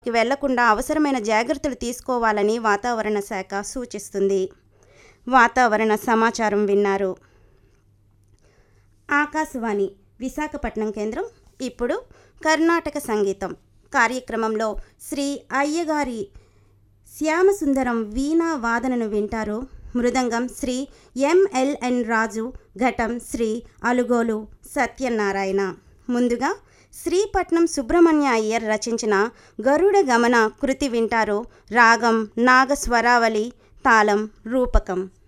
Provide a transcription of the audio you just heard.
వెళ్లకుండా అవసరమైన జాగ్రత్తలు తీసుకోవాలని వాతావరణ శాఖ సూచిస్తుంది వాతావరణ సమాచారం విన్నారు ఆకాశవాణి విశాఖపట్నం కేంద్రం ఇప్పుడు కర్ణాటక సంగీతం కార్యక్రమంలో శ్రీ అయ్యగారి శ్యామసుందరం వీణా వాదనను వింటారు మృదంగం శ్రీ ఎంఎల్ఎన్ రాజు ఘటం శ్రీ అలుగోలు సత్యనారాయణ ముందుగా శ్రీపట్నం సుబ్రహ్మణ్య అయ్యర్ రచించిన గరుడ గమన కృతి వింటారు రాగం నాగస్వరావళి తాళం రూపకం